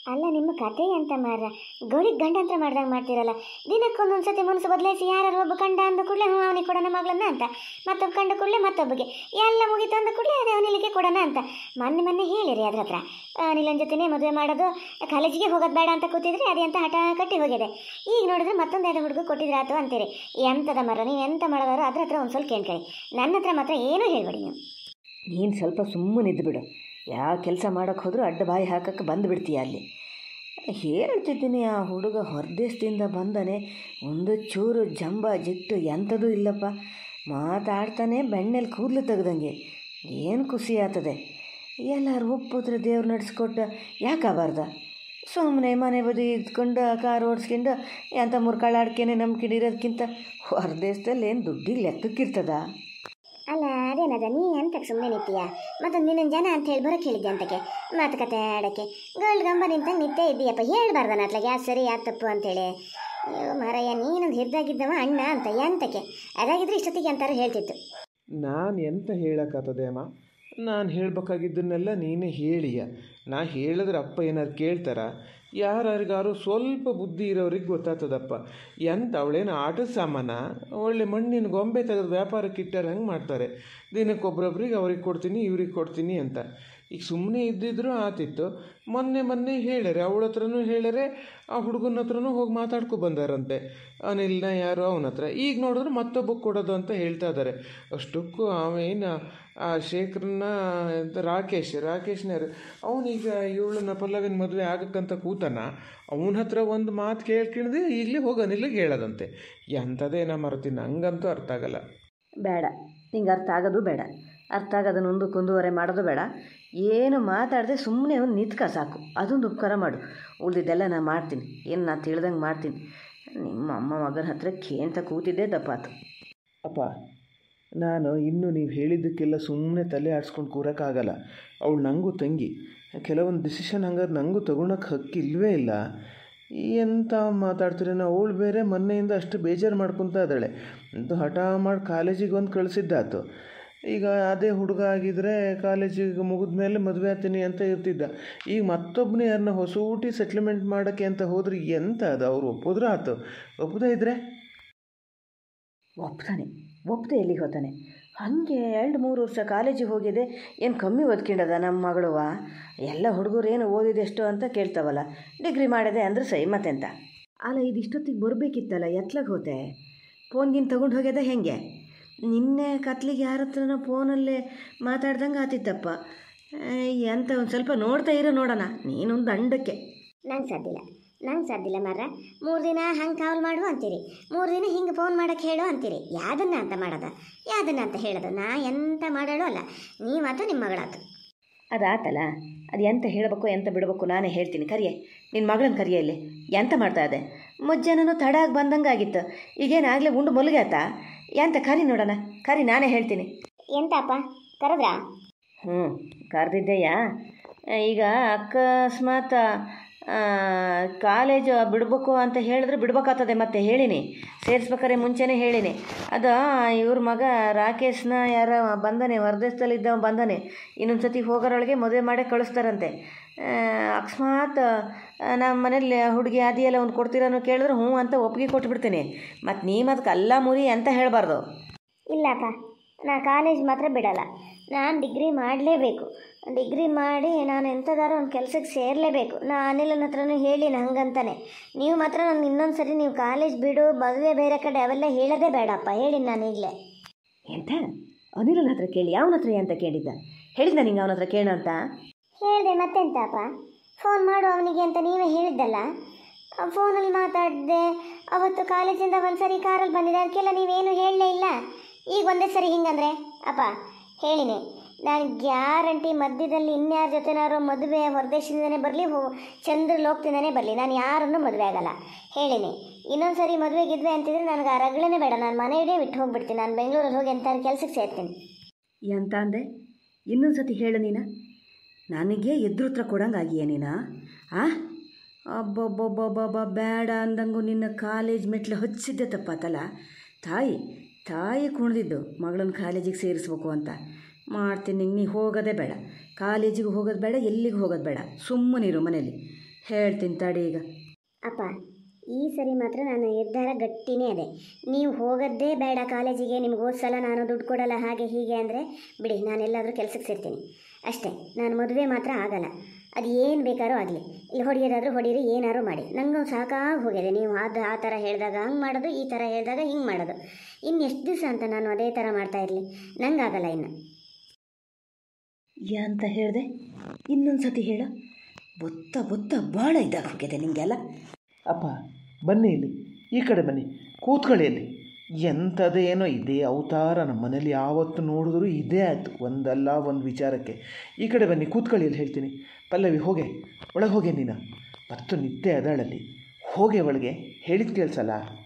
ಅಲ್ಲ ನಿಮ್ಮ ಕತೆ ಅಂತ ಮಾರ ಗೋಳಿಗೆ ಗಂಡಾಂತರ ಮಾಡ್ದಂಗೆ ಮಾಡ್ತೀರಲ್ಲ ದಿನಕ್ಕೊಂದೊಂದು ಸತಿ ಮನಸ್ಸು ಬದಲಾಯಿಸಿ ಯಾರು ಒಬ್ಬ ಕಂಡ ಅಂದ ಕೂಡಲೇ ಹ್ಞೂ ಅವನಿಗೆ ಕೊಡೋಣ ಮಗಳನ್ನ ಅಂತ ಮತ್ತೊಬ್ಬ ಕಂಡ ಕೂಡಲೇ ಮತ್ತೊಬ್ಬಗೆ ಎಲ್ಲ ಮುಗೀತು ಅಂದ ಕೂಡಲೇ ಅದೇ ಅವನಿಗೆ ಕೊಡೋಣ ಅಂತ ಮೊನ್ನೆ ಮೊನ್ನೆ ಹೇಳಿರಿ ಅದ್ರ ಹತ್ರ ನಿಲ್ಲನ ಜೊತೆನೇ ಮದುವೆ ಮಾಡೋದು ಕಾಲೇಜಿಗೆ ಹೋಗೋದು ಬೇಡ ಅಂತ ಕೂತಿದ್ರೆ ಅದೇ ಅಂತ ಹಠ ಕಟ್ಟಿ ಹೋಗಿದೆ ಈಗ ನೋಡಿದ್ರೆ ಮತ್ತೊಂದು ಎರಡು ಹುಡುಗ ಕೊಟ್ಟಿದ್ರಾತು ಅಂತೀರಿ ಎಂಥದ ಮರ ನೀವು ಎಂತ ಮಾಡೋದಾರು ಅದ್ರ ಹತ್ರ ಒಂದು ಸ್ವಲ್ಪ ಕೇಳ್ಕೊಳ್ಳಿ ನನ್ನ ಹತ್ರ ಮಾತ್ರ ಏನೂ ಹೇಳ್ಬೇಡಿ ನೀವು ನೀನು ಸ್ವಲ್ಪ ಸುಮ್ಮನಿದ್ದು ಬಿಡು ಯಾವ ಕೆಲಸ ಮಾಡೋಕ್ಕೆ ಹೋದರೂ ಅಡ್ಡ ಬಾಯಿ ಹಾಕಕ್ಕೆ ಬಂದುಬಿಡ್ತೀಯ ಅಲ್ಲಿ ಹೇಳ್ತಿದ್ದೀನಿ ಆ ಹುಡುಗ ಹೊರದೇಶದಿಂದ ಬಂದನೆ ಒಂದು ಚೂರು ಜಂಬ ಜಿಟ್ಟು ಎಂಥದೂ ಇಲ್ಲಪ್ಪ ಮಾತಾಡ್ತಾನೆ ಬೆಣ್ಣೆಲಿ ಕೂದಲು ತೆಗ್ದಂಗೆ ಏನು ಖುಷಿ ಆಗ್ತದೆ ಎಲ್ಲರೂ ಒಪ್ಪಿದ್ರೆ ದೇವ್ರು ನಡೆಸ್ಕೊಟ್ಟು ಯಾಕಾಗಬಾರ್ದ ಸುಮ್ಮನೆ ಮನೆ ಬದಿ ಇದ್ಕೊಂಡು ಕಾರ್ ಓಡಿಸ್ಕೊಂಡು ಎಂಥ ಮುರ್ಕಾಳಾಡ್ಕೇನೆ ನಂಬಿಕೆ ಇರೋದಕ್ಕಿಂತ ಹೊರದೇಶದಲ್ಲಿ ಏನು ದುಡ್ಡಿಗೆ ಲೆಕ್ಕಕ್ಕಿರ್ತದ ಅಲ್ಲ ಅದೇನದ ನೀ ಎಂತಕ್ಕೆ ಸುಮ್ಮನೆ ನಿಂತೀಯ ಮತ್ತೊಂದು ನಿನ್ನ ಜನ ಅಂತ ಹೇಳಿ ಬರೋಕ್ಕೆ ಹೇಳಿದ್ದೆ ಅಂತಕ್ಕೆ ಮಾತುಕತೆ ಆಡೋಕ್ಕೆ ಗೋಲ್ಡ್ ಗಂಬ ನಿಂತ ನಿತ್ಯ ಇದ್ದೀಯಪ್ಪ ಹೇಳ್ಬಾರ್ದನ ಅತ್ಲಾಗ ಯಾರು ಸರಿ ಯಾರು ತಪ್ಪು ಅಂತೇಳಿ ಅಯ್ಯೋ ಮಾರಯ್ಯ ನೀನೊಂದು ಹಿರಿದಾಗಿದ್ದವ ಅಣ್ಣ ಅಂತ ಎಂತಕ್ಕೆ ಅದಾಗಿದ್ರೆ ಇಷ್ಟೊತ್ತಿಗೆ ಅಂತಾರು ಹೇಳ್ತಿತ್ತು ನಾನು ಎಂತ ಹೇಳಕ್ಕಾಗ್ತದೆ ಅಮ್ಮ ನಾನು ಹೇಳ್ಬೇಕಾಗಿದ್ದನ್ನೆಲ್ಲ ನೀನೇ ಹೇಳಿಯ ನಾ ಹೇಳಿದ್ರೆ ಅಪ್ಪ ಏನಾರು ಕೇಳ್ತಾರ ಯಾರ್ಯಾರಿಗಾರು ಸ್ವಲ್ಪ ಬುದ್ಧಿ ಇರೋರಿಗೆ ಗೊತ್ತಾಗ್ತದಪ್ಪ ಎಂತ ಅವಳೇನು ಆಟದ ಸಾಮಾನ ಒಳ್ಳೆ ಮಣ್ಣಿನ ಗೊಂಬೆ ತೆಗೆದು ವ್ಯಾಪಾರಕ್ಕೆ ಇಟ್ಟಾರ ಹಂಗೆ ಮಾಡ್ತಾರೆ ದಿನಕ್ಕೊಬ್ರೊಬ್ರಿಗೆ ಅವ್ರಿಗೆ ಕೊಡ್ತೀನಿ ಇವ್ರಿಗೆ ಕೊಡ್ತೀನಿ ಅಂತ ಈಗ ಸುಮ್ಮನೆ ಇದ್ದಿದ್ರು ಆತಿತ್ತು ಮೊನ್ನೆ ಮೊನ್ನೆ ಹೇಳ್ಯಾರೆ ಅವಳ ಹತ್ರನೂ ಹೇಳ್ಯಾರೆ ಆ ಹುಡುಗನ ಹತ್ರನೂ ಹೋಗಿ ಮಾತಾಡ್ಕೊ ಬಂದಾರಂತೆ ಅನಿಲ್ನ ಯಾರು ಅವನ ಹತ್ರ ಈಗ ನೋಡಿದ್ರೆ ಮತ್ತೊಬ್ಬಕ್ಕೆ ಕೊಡೋದು ಅಂತ ಹೇಳ್ತಾ ಇದ್ದಾರೆ ಅಷ್ಟಕ್ಕೂ ಅವೇನು ಆ ಶೇಖರನ್ನ ಎಂತ ರಾಕೇಶ್ ರಾಕೇಶ್ನ ಅವನೀಗ ಇವಳನ್ನ ಪಲ್ಲವಿನ ಮದುವೆ ಆಗಕ್ಕಂತ ಕೂತನ ಅವನ ಹತ್ರ ಒಂದು ಮಾತು ಕೇಳ್ಕಿಳ್ದು ಈಗಲೇ ಹೋಗಿ ಅನಿಲಿಗೆ ಹೇಳೋದಂತೆ ಎಂಥದೇನ ಮರ್ತೀನಿ ನಂಗಂತೂ ಅರ್ಥ ಆಗಲ್ಲ ಬೇಡ ನಿಂಗೆ ಅರ್ಥ ಆಗೋದು ಬೇಡ ಅರ್ಥ ಆಗೋದನ್ನು ಒಂದು ಕುಂದುವರೆ ಮಾಡೋದು ಬೇಡ ಏನು ಮಾತಾಡದೆ ಸುಮ್ಮನೆ ಒಂದು ನಿಂತ್ಕ ಸಾಕು ಅದೊಂದು ಉಪಕಾರ ಮಾಡು ಉಳಿದಿದ್ದೆಲ್ಲ ನಾನು ಮಾಡ್ತೀನಿ ಏನು ನಾನು ತಿಳ್ದಂಗೆ ಮಾಡ್ತೀನಿ ನಿಮ್ಮ ಅಮ್ಮ ಮಗನ ಹತ್ರ ಕೇಂತ ಕೂತಿದ್ದೆ ತಪ್ಪಾತು ಅಪ್ಪ ನಾನು ಇನ್ನು ನೀವು ಹೇಳಿದ್ದಕ್ಕೆಲ್ಲ ಸುಮ್ಮನೆ ತಲೆ ಆಡಿಸ್ಕೊಂಡು ಕೂರೋಕ್ಕಾಗಲ್ಲ ಅವಳು ನನಗೂ ತಂಗಿ ಕೆಲವೊಂದು ಡಿಸಿಷನ್ ಹಂಗಾರೆ ನನಗೂ ತೊಗೊಳಕ್ಕೆ ಹಕ್ಕು ಇಲ್ಲವೇ ಇಲ್ಲ ಎಂತ ಮಾತಾಡ್ತೀರೇನೋ ಅವಳು ಬೇರೆ ಮೊನ್ನೆಯಿಂದ ಅಷ್ಟು ಬೇಜಾರು ಮಾಡ್ಕೊತಾ ಇದ್ದಾಳೆ ಅಂತೂ ಹಠ ಮಾಡಿ ಕಾಲೇಜಿಗೆ ಒಂದು ಕಳಿಸಿದ್ದಾತು ಈಗ ಅದೇ ಹುಡುಗ ಆಗಿದ್ರೆ ಕಾಲೇಜಿಗೆ ಮುಗಿದ ಮೇಲೆ ಮದುವೆ ಆಗ್ತೀನಿ ಅಂತ ಇರ್ತಿದ್ದ ಈಗ ಮತ್ತೊಬ್ಬನೇ ಯಾರನ್ನ ಹೊಸೂಟಿ ಸೆಟ್ಲ್ಮೆಂಟ್ ಮಾಡೋಕ್ಕೆ ಅಂತ ಹೋದ್ರೆ ಎಂತ ಅದು ಅವ್ರು ಒಪ್ಪಿದ್ರೆ ಆತು ಒಪ್ಪದೇ ಇದ್ರೆ ಒಪ್ತಾನೆ ಒಪ್ಪದೆ ಎಲ್ಲಿಗೆ ಹೋಗ್ತಾನೆ ಹಾಗೆ ಎರಡು ಮೂರು ವರ್ಷ ಕಾಲೇಜಿಗೆ ಹೋಗಿದೆ ಏನು ಕಮ್ಮಿ ಓದ್ಕೊಂಡದ ನಮ್ಮ ಮಗಳುವ ಎಲ್ಲ ಹುಡುಗರು ಏನು ಓದಿದೆಷ್ಟು ಅಂತ ಕೇಳ್ತಾವಲ್ಲ ಡಿಗ್ರಿ ಮಾಡಿದೆ ಅಂದ್ರೆ ಸೈ ಮತ್ತೆಂತ ಅಲ್ಲ ಇದು ಇಷ್ಟೊತ್ತಿಗೆ ಬರಬೇಕಿತ್ತಲ್ಲ ಎತ್ಲಾಗ ಹೋತೆ ಫೋನ್ಗಿನ್ ತಗೊಂಡು ಹೋಗ್ಯದ ಹೆಂಗೆ ನಿನ್ನೆ ಕತ್ಲಿಗೆ ಯಾರ ಹತ್ರನೋ ಫೋನಲ್ಲೇ ಮಾತಾಡ್ದಂಗೆ ಆತಿತ್ತಪ್ಪ ಎಂತ ಒಂದು ಸ್ವಲ್ಪ ನೋಡ್ತಾ ಇರೋ ನೋಡೋಣ ನೀನೊಂದು ದಂಡಕ್ಕೆ ನಂಗೆ ಸಾಧ್ಯಿಲ್ಲ ನಂಗೆ ಸಾಧ್ಯಿಲ್ಲ ಮಾರ ಮೂರು ದಿನ ಹಂಗೆ ಕಾವಲು ಮಾಡು ಅಂತೀರಿ ಮೂರು ದಿನ ಹಿಂಗೆ ಫೋನ್ ಮಾಡಕ್ಕೆ ಹೇಳು ಅಂತೀರಿ ಯಾದನ್ನ ಅಂತ ಮಾಡೋದ ಯಾದನ್ನ ಅಂತ ಹೇಳೋದು ನಾ ಎಂತ ಮಾಡಾಳು ಅಲ್ಲ ನೀ ಮಾತ್ರ ನಿಮ್ಮ ಮಗಳಾತು ಅದಾತಲ್ಲ ಅದು ಎಂತ ಹೇಳಬೇಕು ಎಂತ ಬಿಡಬೇಕು ನಾನೇ ಹೇಳ್ತೀನಿ ಕರಿಯೆ ನಿನ್ನ ಮಗಳನ್ನ ಕರಿಯ ಇಲ್ಲಿ ಎಂತ ಮಾಡ್ತಾ ಇದೆ ಮುಜ್ಜನೂ ತಡ ಆಗಿ ಬಂದಂಗೆ ಆಗಿತ್ತು ಈಗೇನಾಗಲೇ ಉಂಡು ಮಲಗಾತ ಎಂತ ಕರಿ ನೋಡೋಣ ಕರಿ ನಾನೇ ಹೇಳ್ತೀನಿ ಎಂತಪ್ಪ ಕರೆದ್ರಾ ಹ್ಞೂ ಕರೆದಿದ್ದೆಯಾ ಈಗ ಅಕಸ್ಮಾತ್ ಕಾಲೇಜು ಬಿಡ್ಬೇಕು ಅಂತ ಹೇಳಿದ್ರೆ ಬಿಡ್ಬೇಕಾಗ್ತದೆ ಮತ್ತೆ ಹೇಳಿನಿ ಸೇರಿಸ್ಬೇಕಾರೆ ಮುಂಚೆನೇ ಹೇಳಿನಿ ಅದು ಇವ್ರ ಮಗ ರಾಕೇಶ್ನ ಯಾರ ಬಂದಾನೆ ಹೊರದೇಶದಲ್ಲಿದ್ದವ ಬಂದಾನೆ ಇನ್ನೊಂದು ಸತಿ ಹೋಗೋರೊಳಗೆ ಮದುವೆ ಮಾಡೇ ಕಳಿಸ್ತಾರಂತೆ ಅಕಸ್ಮಾತ್ ನಮ್ಮ ಮನೇಲಿ ಹುಡುಗಿ ಆದಿಯೆಲ್ಲ ಒಂದು ಕೊಡ್ತೀರನೋ ಕೇಳಿದ್ರೆ ಹ್ಞೂ ಅಂತ ಒಪ್ಪಿಗೆ ಕೊಟ್ಬಿಡ್ತೀನಿ ಮತ್ತು ನೀ ಮತ್ತು ಅಲ್ಲ ಮುರಿ ಅಂತ ಹೇಳಬಾರ್ದು ಇಲ್ಲಪ್ಪ ನಾ ಕಾಲೇಜ್ ಮಾತ್ರ ಬಿಡಲ್ಲ ನಾನು ಡಿಗ್ರಿ ಮಾಡಲೇಬೇಕು ಡಿಗ್ರಿ ಮಾಡಿ ನಾನು ಎಂಥದಾರು ಒಂದು ಕೆಲಸಕ್ಕೆ ಸೇರಲೇಬೇಕು ನಾ ಅನಿಲನ ಹತ್ರನೂ ಹೇಳಿನ ಹಂಗಂತಾನೆ ನೀವು ಮಾತ್ರ ನಂಗೆ ಇನ್ನೊಂದು ಸರಿ ನೀವು ಕಾಲೇಜ್ ಬಿಡು ಮದುವೆ ಬೇರೆ ಕಡೆ ಅವೆಲ್ಲ ಹೇಳೋದೇ ಬೇಡಪ್ಪ ಹೇಳಿ ನಾನು ಈಗಲೇ ಎಂತ ಅನಿಲನ ಹತ್ರ ಕೇಳಿ ಅವನ ಹತ್ರ ಅಂತ ಕೇಳಿದ್ದ ಹೇಳಿದ್ದ ನಿಂಗೆ ಅವನ ಹತ್ರ ಕೇಳು ಅಂತ ಹೇಳಿದೆ ಮತ್ತೆಂತಪ್ಪ ಫೋನ್ ಮಾಡು ಅವನಿಗೆ ಅಂತ ನೀವೇ ಹೇಳಿದ್ದಲ್ಲ ಫೋನಲ್ಲಿ ಮಾತಾಡಿದೆ ಅವತ್ತು ಕಾಲೇಜಿಂದ ಒಂದು ಸರಿ ಕಾರಲ್ಲಿ ಬಂದಿದೆ ಅದಕ್ಕೆಲ್ಲ ನೀವೇನು ಹೇಳಲೇ ಇಲ್ಲ ಈಗ ಒಂದೇ ಸರಿ ಹಿಂಗಂದ್ರೆ ಅಪ್ಪ ಹೇಳಿನಿ ನಾನು ಗ್ಯಾರಂಟಿ ಮಧ್ಯದಲ್ಲಿ ಇನ್ಯಾರ ಜೊತೆನಾರು ಮದುವೆ ಹೊರದೇಶದಿಂದನೇ ಬರಲಿ ಹೋ ಚಂದ್ರ ಲೋಕದಿಂದನೇ ಬರಲಿ ನಾನು ಯಾರನ್ನೂ ಮದುವೆ ಆಗಲ್ಲ ಹೇಳಿನಿ ಇನ್ನೊಂದು ಸರಿ ಮದುವೆ ಗಿದ್ವೆ ಅಂತಿದ್ರೆ ನನಗೆ ಆ ರಗಳೇ ಬೇಡ ನಾನು ಮನೆ ಇಡೇ ಬಿಟ್ಟು ಹೋಗ್ಬಿಡ್ತೀನಿ ನಾನು ಬೆಂಗಳೂರಲ್ಲಿ ಹೋಗಿ ಎಂಥಾರು ಕೆಲಸಕ್ಕೆ ಸೇರ್ತೀನಿ ಎಂತ ಅಂದೆ ಇನ್ನೊಂದು ಸತಿ ಹೇಳು ನೀನು ನನಗೆ ಎದುರುತ್ರ ಕೊಡಂಗಾಗಿಯೇ ನೀನು ಆ ಅಬ್ಬಬ್ಬಬ್ಬಬ್ಬ ಬೇಡ ಅಂದಂಗೂ ನಿನ್ನ ಕಾಲೇಜ್ ಮೆಟ್ಲು ಹಚ್ಚಿದ್ದೆ ತಪ್ಪಾತಲ್ಲ ತಾಯಿ ತಾಯಿ ಕುಣಿದಿದ್ದು ಮಗಳನ್ನ ಕಾಲೇಜಿಗೆ ಸೇರಿಸ್ಬೇಕು ಅಂತ ಮಾಡ್ತೀನಿ ನೀ ಹೋಗೋದೇ ಬೇಡ ಕಾಲೇಜಿಗೆ ಹೋಗೋದು ಬೇಡ ಎಲ್ಲಿಗೆ ಹೋಗೋದು ಬೇಡ ಸುಮ್ಮನಿರು ಮನೇಲಿ ಹೇಳ್ತೀನಿ ತಡಿ ಈಗ ಅಪ್ಪ ಈ ಸರಿ ಮಾತ್ರ ನನ್ನ ನಿರ್ಧಾರ ಗಟ್ಟಿನೇ ಅದೇ ನೀವು ಹೋಗೋದೇ ಬೇಡ ಕಾಲೇಜಿಗೆ ನಿಮ್ಗೆ ಹೋದ ಸಲ ನಾನು ದುಡ್ಡು ಕೊಡಲ್ಲ ಹಾಗೆ ಹೀಗೆ ಅಂದರೆ ಬಿಡಿ ನಾನು ಎಲ್ಲಾದರೂ ಕೆಲಸಕ್ಕೆ ಸೇರ್ತೀನಿ ಅಷ್ಟೇ ನಾನು ಮದುವೆ ಮಾತ್ರ ಆಗಲ್ಲ ಅದು ಏನು ಬೇಕಾದ್ರೂ ಆಗಲಿ ಇಲ್ಲಿ ಹೊಡೆಯೋದಾದ್ರೂ ಹೊಡೀರಿ ಏನಾದ್ರು ಮಾಡಿ ನಂಗೆ ಸಾಕಾಗಿ ಹೋಗಿದೆ ನೀವು ಅದು ಆ ಥರ ಹೇಳಿದಾಗ ಹಂಗೆ ಮಾಡೋದು ಈ ಥರ ಹೇಳಿದಾಗ ಹಿಂಗೆ ಮಾಡೋದು ಇನ್ನು ಎಷ್ಟು ದಿವಸ ಅಂತ ನಾನು ಅದೇ ಥರ ಮಾಡ್ತಾ ಇರಲಿ ನಂಗಾಗಲ್ಲ ಇನ್ನು ಅಂತ ಹೇಳಿದೆ ಇನ್ನೊಂದು ಸತಿ ಹೇಳ ಬೊತ್ತ ಬೊತ್ತ ಭಾಳ ಇದ್ದಾಗ ಹೋಗಿದೆ ನಿಮಗೆಲ್ಲ ಅಪ್ಪ ಬನ್ನಿ ಇಲ್ಲಿ ಈ ಕಡೆ ಬನ್ನಿ ಕೂತ್ಕೊಳ್ಳಿ ಇಲ್ಲಿ ಎಂಥದ್ದೇನೋ ಇದೇ ಅವತಾರ ನಮ್ಮ ಮನೇಲಿ ಯಾವತ್ತು ನೋಡಿದ್ರು ಇದೇ ಆಯ್ತು ಒಂದಲ್ಲ ಒಂದು ವಿಚಾರಕ್ಕೆ ಈ ಕಡೆ ಬನ್ನಿ ಕೂತ್ಕೊಳ್ಳಿ ಇಲ್ಲಿ ಹೇಳ್ತೀನಿ ಪಲ್ಲವಿ ಹೋಗೆ ಒಳಗೆ ಹೋಗೆ ನೀನು ಮತ್ತು ನಿದ್ದೆ ಅದಳಲ್ಲಿ ಹೋಗೆ ಒಳಗೆ ಹೇಳಿದ ಕೇಳಿಸಲ್ಲ